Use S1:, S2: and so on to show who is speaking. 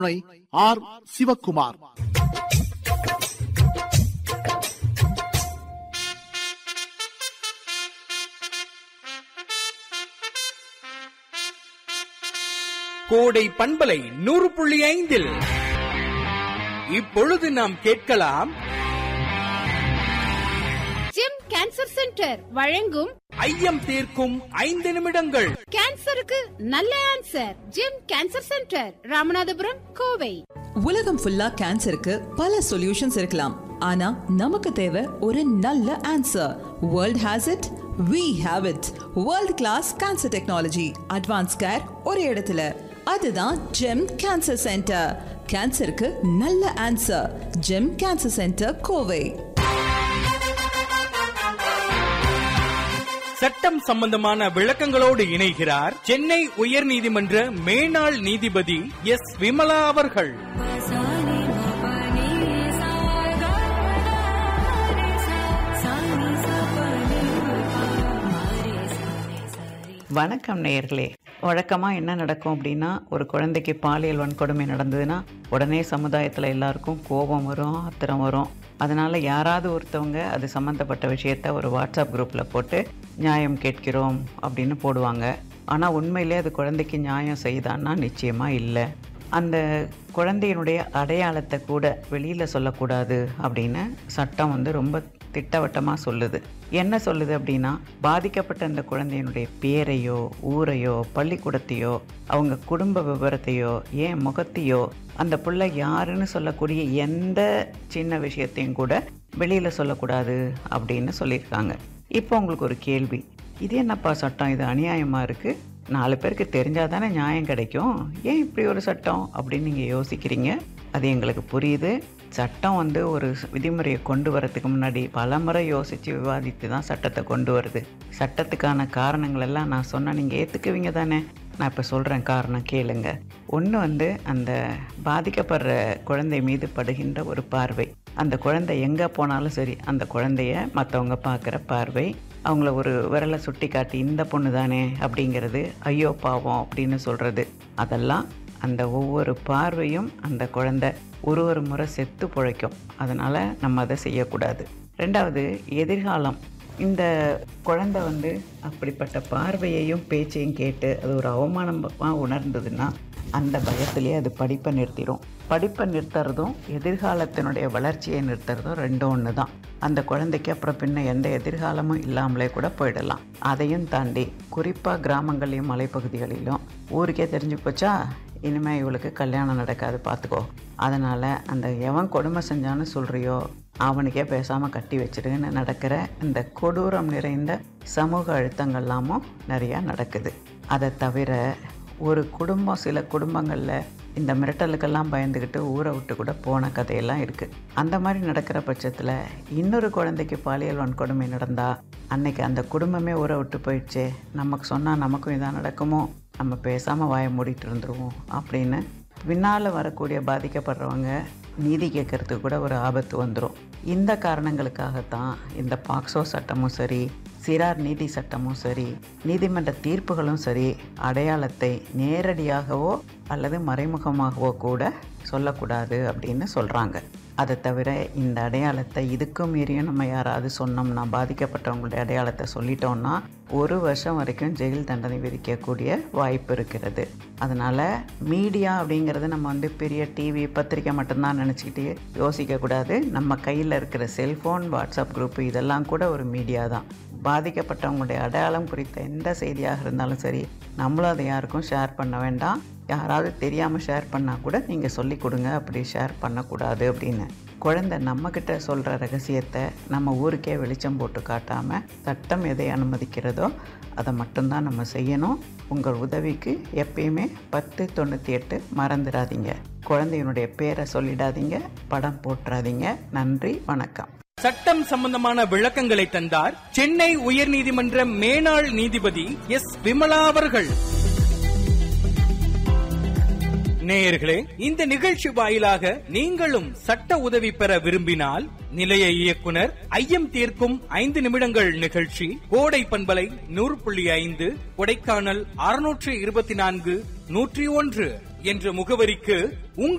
S1: R Sivakumar
S2: கோடை பண்பலை நூறு புள்ளி ஐந்தில் இப்பொழுது நாம் கேட்கலாம்
S3: ஜெம் கேன்சர் சென்டர் வழங்கும்
S2: ஐயம் தீர்க்கும் ஐந்து நிமிடங்கள்
S3: கேன்சருக்கு நல்ல answer Gem cancer centre Ramanathapuram Kovai
S4: உலகம் ஃபுல்லா கேன்சருக்கு பல சொல்யூஷன்ஸ் இருக்கலாம் ஆனா நமக்கு தேவை ஒரு நல்ல answer world has it we have it world class cancer technology advance care ஒரு இடத்துல அதுதான் ஜெம் கேன்சர் சென்டர் கேன்சருக்கு நல்ல answer Gem cancer centre Kovai
S2: சட்டம் சம்பந்தமான விளக்கங்களோடு இணைகிறார் சென்னை உயர்நீதிமன்ற மேனாள் நீதிபதி எஸ் விமலா அவர்கள்
S5: வணக்கம் நேயர்களே வழக்கமாக என்ன நடக்கும் அப்படின்னா ஒரு குழந்தைக்கு பாலியல் வன்கொடுமை நடந்ததுன்னா உடனே சமுதாயத்தில் எல்லாருக்கும் கோபம் வரும் ஆத்திரம் வரும் அதனால் யாராவது ஒருத்தவங்க அது சம்மந்தப்பட்ட விஷயத்த ஒரு வாட்ஸ்அப் குரூப்பில் போட்டு நியாயம் கேட்கிறோம் அப்படின்னு போடுவாங்க ஆனால் உண்மையிலே அது குழந்தைக்கு நியாயம் செய்தான்னா நிச்சயமாக இல்லை அந்த குழந்தையினுடைய அடையாளத்தை கூட வெளியில் சொல்லக்கூடாது அப்படின்னு சட்டம் வந்து ரொம்ப திட்டவட்டமாக சொல்லுது என்ன சொல்லுது அப்படின்னா பாதிக்கப்பட்ட அந்த குழந்தையினுடைய பேரையோ ஊரையோ பள்ளிக்கூடத்தையோ அவங்க குடும்ப விவரத்தையோ ஏன் முகத்தையோ அந்த பிள்ளை யாருன்னு சொல்லக்கூடிய எந்த சின்ன விஷயத்தையும் கூட வெளியில் சொல்லக்கூடாது அப்படின்னு சொல்லியிருக்காங்க இப்போ உங்களுக்கு ஒரு கேள்வி இது என்னப்பா சட்டம் இது அநியாயமாக இருக்குது நாலு பேருக்கு தெரிஞ்சால் தானே நியாயம் கிடைக்கும் ஏன் இப்படி ஒரு சட்டம் அப்படின்னு நீங்கள் யோசிக்கிறீங்க அது எங்களுக்கு புரியுது சட்டம் வந்து ஒரு விதிமுறையை கொண்டு வரதுக்கு முன்னாடி பலமுறை யோசித்து விவாதித்து தான் சட்டத்தை கொண்டு வருது சட்டத்துக்கான காரணங்கள் எல்லாம் நான் சொன்னால் நீங்கள் ஏற்றுக்குவீங்க தானே நான் இப்போ சொல்கிறேன் காரணம் கேளுங்க ஒன்று வந்து அந்த பாதிக்கப்படுற குழந்தை மீது படுகின்ற ஒரு பார்வை அந்த குழந்தை எங்கே போனாலும் சரி அந்த குழந்தைய மற்றவங்க பார்க்குற பார்வை அவங்கள ஒரு விரலை சுட்டி காட்டி இந்த பொண்ணு தானே அப்படிங்கிறது ஐயோ பாவம் அப்படின்னு சொல்கிறது அதெல்லாம் அந்த ஒவ்வொரு பார்வையும் அந்த குழந்தை ஒரு ஒரு முறை செத்து பிழைக்கும் அதனால் நம்ம அதை செய்யக்கூடாது ரெண்டாவது எதிர்காலம் இந்த குழந்தை வந்து அப்படிப்பட்ட பார்வையையும் பேச்சையும் கேட்டு அது ஒரு அவமானமாக உணர்ந்ததுன்னா அந்த பயத்திலே அது படிப்பை நிறுத்திடும் படிப்பை நிறுத்துறதும் எதிர்காலத்தினுடைய வளர்ச்சியை நிறுத்துறதும் ரெண்டும் ஒன்று தான் அந்த குழந்தைக்கு அப்புறம் பின்ன எந்த எதிர்காலமும் இல்லாமலே கூட போயிடலாம் அதையும் தாண்டி குறிப்பாக கிராமங்கள்லையும் மலைப்பகுதிகளிலும் ஊருக்கே தெரிஞ்சு போச்சா இனிமேல் இவளுக்கு கல்யாணம் நடக்காது பார்த்துக்கோ அதனால் அந்த எவன் கொடுமை செஞ்சான்னு சொல்கிறியோ அவனுக்கே பேசாமல் கட்டி வச்சிடுன்னு நடக்கிற இந்த கொடூரம் நிறைந்த சமூக அழுத்தங்கள்லாமும் நிறையா நடக்குது அதை தவிர ஒரு குடும்பம் சில குடும்பங்களில் இந்த மிரட்டலுக்கெல்லாம் பயந்துக்கிட்டு ஊரை விட்டு கூட போன கதையெல்லாம் இருக்குது அந்த மாதிரி நடக்கிற பட்சத்தில் இன்னொரு குழந்தைக்கு பாலியல் வன்கொடுமை நடந்தால் அன்னைக்கு அந்த குடும்பமே ஊரை விட்டு போயிடுச்சே நமக்கு சொன்னால் நமக்கும் இதான் நடக்குமோ நம்ம பேசாமல் வாயை மூடிட்டு இருந்துருவோம் அப்படின்னு பின்னால் வரக்கூடிய பாதிக்கப்படுறவங்க நீதி கேட்கறதுக்கு கூட ஒரு ஆபத்து வந்துடும் இந்த காரணங்களுக்காகத்தான் இந்த பாக்ஸோ சட்டமும் சரி சிறார் நீதி சட்டமும் சரி நீதிமன்ற தீர்ப்புகளும் சரி அடையாளத்தை நேரடியாகவோ அல்லது மறைமுகமாகவோ கூட சொல்லக்கூடாது அப்படின்னு சொல்கிறாங்க அதை தவிர இந்த அடையாளத்தை இதுக்கும் மீறியும் நம்ம யாராவது சொன்னோம்னா பாதிக்கப்பட்டவங்களுடைய அடையாளத்தை சொல்லிட்டோம்னா ஒரு வருஷம் வரைக்கும் ஜெயில் தண்டனை விதிக்கக்கூடிய வாய்ப்பு இருக்கிறது அதனால் மீடியா அப்படிங்கிறது நம்ம வந்து பெரிய டிவி பத்திரிக்கை மட்டும்தான் நினச்சிக்கிட்டு யோசிக்கக்கூடாது நம்ம கையில் இருக்கிற செல்ஃபோன் வாட்ஸ்அப் குரூப்பு இதெல்லாம் கூட ஒரு மீடியா தான் பாதிக்கப்பட்டவங்களுடைய அடையாளம் குறித்த எந்த செய்தியாக இருந்தாலும் சரி நம்மளும் அதை யாருக்கும் ஷேர் பண்ண வேண்டாம் யாராவது தெரியாமல் ஷேர் பண்ணால் கூட நீங்கள் சொல்லி கொடுங்க அப்படி ஷேர் பண்ணக்கூடாது அப்படின்னு குழந்தை நம்மக்கிட்ட சொல்கிற ரகசியத்தை நம்ம ஊருக்கே வெளிச்சம் போட்டு காட்டாமல் சட்டம் எதை அனுமதிக்கிறதோ அதை மட்டும்தான் நம்ம செய்யணும் உங்கள் உதவிக்கு எப்பயுமே பத்து தொண்ணூற்றி எட்டு மறந்துடாதீங்க குழந்தையினுடைய பேரை சொல்லிடாதீங்க படம் போட்டுறாதீங்க நன்றி வணக்கம்
S2: சட்டம் சம்பந்தமான விளக்கங்களை தந்தார் சென்னை உயர்நீதிமன்ற மேனாள் நீதிபதி எஸ் விமலா அவர்கள் நேயர்களே இந்த நிகழ்ச்சி வாயிலாக நீங்களும் சட்ட உதவி பெற விரும்பினால் நிலைய இயக்குனர் ஐயம் தீர்க்கும் ஐந்து நிமிடங்கள் நிகழ்ச்சி கோடை பண்பலை நூறு புள்ளி ஐந்து கொடைக்கானல் அறுநூற்று இருபத்தி நான்கு நூற்றி ஒன்று என்ற முகவரிக்கு உங்கள்